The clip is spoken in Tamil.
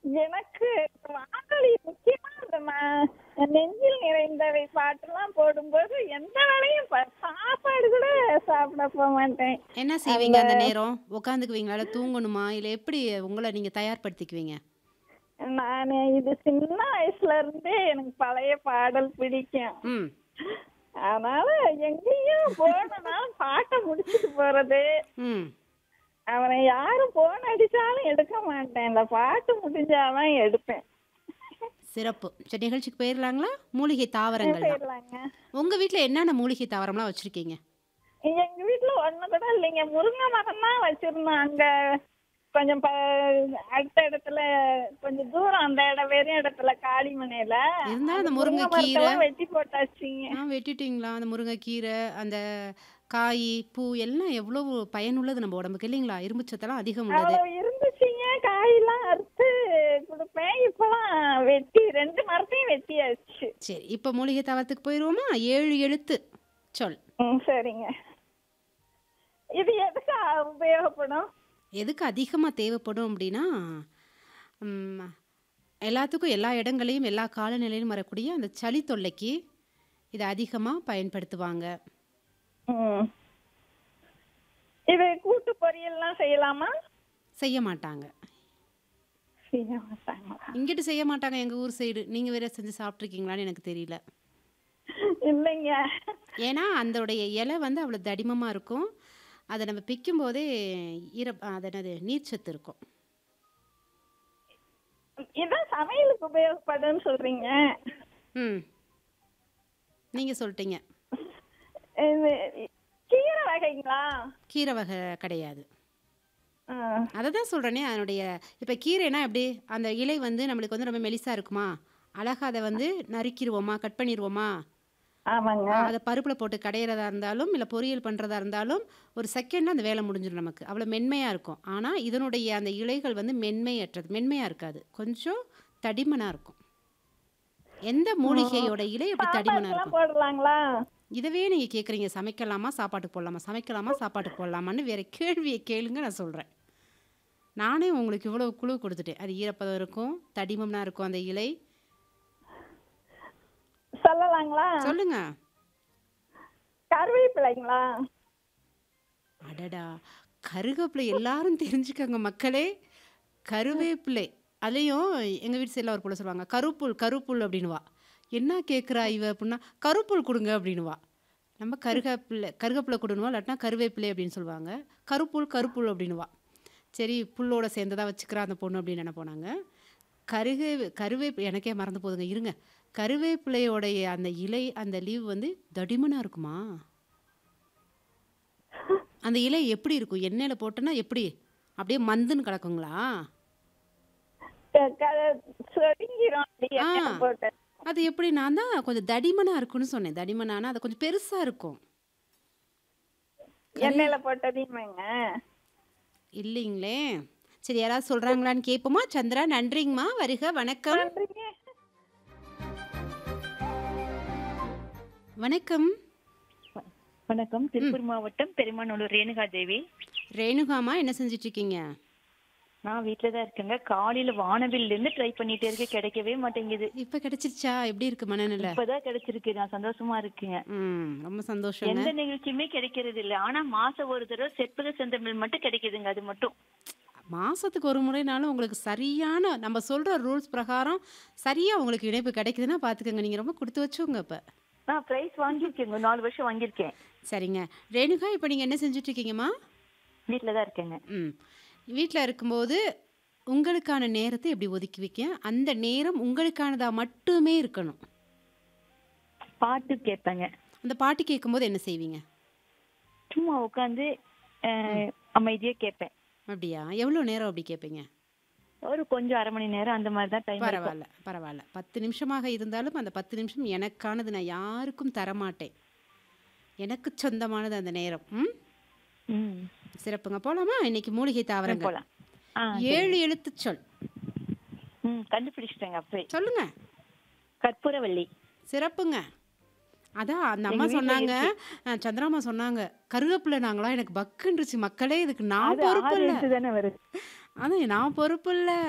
எனக்கு வானொலி முக்கியமா அந்த ம- நெஞ்சில் நிறைந்தவை பாட்டுலாம் போடும்போது எந்த வேலையும் ப- சாப்பாடு கூட சாப்பிட போக மாட்டேன் என்ன செய்வீங்க அந்த நேரம் உட்காந்துக்குவீங்களா இல்லை தூங்கணுமா இல்லை எப்படி உங்களை நீங்கள் தயார்படுத்திக்குவீங்க நான் இது சின்ன வயசுல இருந்தே எனக்கு பழைய பாடல் பிடிக்கும் ம் அதனால எங்கேயும் போனாலும் பாட்டை முடிச்சுட்டு போறது ம் அவனை யாரும் போன் அடிச்சாலும் எடுக்க மாட்டேன் இந்த பாட்டு முடிஞ்சாதான் எடுப்பேன் சிறப்பு சரி நிகழ்ச்சிக்கு போயிடலாங்களா மூலிகை தாவரங்கள் தான் போயிடலாங்க உங்கள் வீட்டில் என்னென்ன மூலிகை தாவரம்லாம் வச்சுருக்கீங்க எங்க வீட்டுல ஒண்ணு கூட இல்லைங்க முருங்கை மரம் தான் வச்சிருந்தோம் அங்க கொஞ்சம் ப- அடுத்த இடத்துல கொஞ்சம் தூரம் அந்த இடம் வெறும் இடத்துல காளிமனையில இருந்தாலும் அந்த அந்த முருங்கைக்கீரை மரத்தெல்லாம் வெட்டி போட்டாச்சுங்க ஆ வெட்டிட்டீங்களா அந்த முருங்கைக்கீரை அந்த காய் பூ எல்லாம் எவ்வளவு பயனுள்ளது நம்ம உடம்புக்கு இல்லைங்களா இரும்பு சத்தெல்லாம் அதிகம் உள்ளது அவ்வளவு இருந்துச்சுங்க காயெல்லாம் அறுத்து கொடுப்பேன் இப்பெல்லாம் வெட்டி ரெண்டு மரத்தையும் வெட்டியாச்சு சரி இப்போ மூலிகை தாவரத்துக்கு போயிடுவோமா ஏழு எழுத்து சொல் ம் சரிங்க இது எதுக்கு உபயோகப்படும் எதுக்கு அதிகமாக தேவைப்படும் அப்படின்னா ம், எல்லாத்துக்கும் எல்லா இடங்களையும் எல்லா காலநிலையிலும் வரக்கூடிய அந்த சளி தொல்லைக்கு இதை அதிகமாக பயன்படுத்துவாங்க ம் இது கூட்டு பொரியல்லாம் செய்யலாமா செய்ய மாட்டாங்க செய்ய மாட்டாங்களா இங்கிட்டு செய்ய மாட்டாங்க எங்கள் ஊர் சைடு நீங்கள் வேற செஞ்சு சாப்பிட்ருக்கீங்களான்னு எனக்கு தெரியல இல்லைங்க ஏன்னா அதோடைய இலை வந்து அவ்வளோ தடிமமாக இருக்கும் அதை நம்ம பிக்கும் போதே ஈர அது என்னது நீர்ச்சத்து இருக்கும் இதான் சமையலுக்கு உபயோகப்படுன்னு சொல்றீங்க ம் நீங்கள் சொல்லிட்டீங்க இது கீரை வகைங்களா கீரை வகை கிடையாது ஆ, அதை தான் சொல்கிறேனே அதனுடைய இப்போ கீரைனா எப்படி அந்த இலை வந்து நம்மளுக்கு வந்து ரொம்ப மெலிசாக இருக்குமா அழகா அதை வந்து நறுக்கிடுவோமா கட் பண்ணிடுவோமா ஆமாங்க அதை பருப்பில் போட்டு கடையிறதா இருந்தாலும் இல்லை பொரியல் பண்ணுறதா இருந்தாலும் ஒரு செகண்டில் அந்த வேலை முடிஞ்சிடும் நமக்கு அவ்வளோ மென்மையாக இருக்கும் ஆனால் இதனுடைய அந்த இலைகள் வந்து மென்மையற்றது மென்மையாக இருக்காது கொஞ்சம் தடிமனாக இருக்கும் எந்த மூலிகையோட இலை அப்படி தடிமனாக சாப்பாடுலாம் இருக்கும் போடலாங்களா இதவே நீங்கள் கேட்குறீங்க சமைக்கலாமா சாப்பாட்டுக்கு போடலாமா சமைக்கலாமா சாப்பாட்டுக்கு போடலாமான்னு வேற கேள்வியை கேளுங்க நான் சொல்கிறேன் நானே உங்களுக்கு இவ்வளோ குழு கொடுத்துட்டேன் அது ஈரப்பதம் இருக்கும் தடிமம்னா இருக்கும் அந்த இலை சொல்லலாங்களா சொல்லுங்க கருவேப்பிலைங்களா அடடா கருவேப்பிலை எல்லாரும் தெரிஞ்சுக்கங்க மக்களே கருவேப்பிலை அதுலேயும் எங்கள் வீட்டு சைடில் ஒரு புள்ள சொல்லுவாங்க கருப்புல் கருப்புல் அப்படின்னுவா என்ன கேட்குறா இவ அப்படின்னா கருப்புல் கொடுங்க அப்படின்னுவா நம்ம கருகப்பிள்ளை கருகப்பிள்ளை கொடுணுவா இல்லாட்டினா கருவேப்பிலை அப்படின்னு சொல்லுவாங்க கருப்புல் கருப்புல் அப்படின்னுவா சரி புல்லோட சேர்ந்ததா வச்சுக்கிறா அந்த பொண்ணு அப்படின்னு என்ன போனாங்க கருகே கருவேப்பி எனக்கே மறந்து போதுங்க இருங்க கருவேப்பிலையோடைய அந்த இலை அந்த லீவ் வந்து தடிமனாக இருக்குமா அந்த இலை எப்படி இருக்கும் எண்ணெயில் போட்டோன்னா எப்படி அப்படியே மந்துன்னு கிடக்குங்களா க- க- சொருங்கிரும் அப்படியே ஆ. எண்ணெய் போட்டு அது எப்படி நான் தான் கொஞ்சம் தடிமனாக இருக்குன்னு சொன்னேன் தடிமனானா அது கொஞ்சம் பெருசாக இருக்கும் எண்ணெயில போட்டதையுமேங்க இல்லைங்களே சரி யாராவது சொல்கிறாங்களான்னு கேட்போமா சந்திரா நன்றிங்கம்மா வருக வணக்கம் நன்றிங்க வணக்கம் வணக்கம் திருப்பூர் மாவட்டம் பெருமாநல்லூர் ரேணுகா தேவி ரேணுகாமா என்ன செஞ்சுட்டு இருக்கீங்க நான் வீட்ல தான் இருக்கேங்க காலையில வானவில்ல இருந்து ட்ரை பண்ணிட்டே இருக்கேன் கிடைக்கவே மாட்டேங்குது இப்போ கிடைச்சிருச்சா எப்படி இருக்கு மனநிலை இப்பதான் கிடைச்சிருக்கு நான் சந்தோஷமா இருக்கேங்க ம் ரொம்ப சந்தோஷங்க எந்த நிகழ்ச்சியுமே கிடைக்கிறது இல்ல ஆனா மாசம் ஒரு தடவை செற்பக செந்தமிழ் மட்டும் கிடைக்குதுங்க அது மட்டும் மாதத்துக்கு ஒரு முறைனாலும் உங்களுக்கு சரியான நம்ம சொல்கிற ரூல்ஸ் பிரகாரம் சரியாக உங்களுக்கு இணைப்பு கிடைக்குதுன்னா பார்த்துக்கோங்க நீங்கள் ரொம்ப கொடுத்து வச்சுங்க இப்போ நான் பிரைஸ் வாங்கியிருக்கேங்க நாலு வருஷம் வாங்கியிருக்கேன் சரிங்க ரேணுகா இப்போ நீங்கள் என்ன செஞ்சுட்டு இருக்கீங்கம்மா வீட்ல தான் இருக்கேங்க ம் வீட்டில் இருக்கும்போது உங்களுக்கான நேரத்தை எப்படி ஒதுக்கி வைக்க அந்த நேரம் உங்களுக்கானதாக மட்டுமே இருக்கணும் பாட்டு கேட்பேங்க அந்த பாட்டு கேட்கும்போது என்ன செய்வீங்க சும்மா உட்காந்து அமைதியா கேட்பேன் அப்படியா எவ்வளோ நேரம் அப்படி கேட்பீங்க ஒரு கொஞ்சம் அரை மணி நேரம் அந்த மாதிரி தான் டைம் பரவாயில்ல பரவாயில்ல பத்து நிமிஷமாக இருந்தாலும் அந்த பத்து நிமிஷம் எனக்கானது நான் யாருக்கும் தரமாட்டேன் எனக்கு சொந்தமானது அந்த நேரம் ம் ம் சிறப்புங்க போலாமா இன்னைக்கு மூலிகை தாவரங்கள் போலாம் ஆ ஏழு எழுத்து சொல் ம் கண்டுபிடிச்சிட்டேங்க அப்பவே சொல்லுங்க கற்பூரவள்ளி சிறப்புங்க அதான் அந்த அம்மா சொன்னாங்க அஹ், சந்திராம்மா சொன்னாங்க கருவேப்பிலை நாங்களா எனக்கு பக்குன்றுச்சு மக்களே இதுக்கு நான் அது பொறுப்பு ஆறு இல்லை எழுத்து தானே வருது அதான் நான் பொறுப்பு இல்லை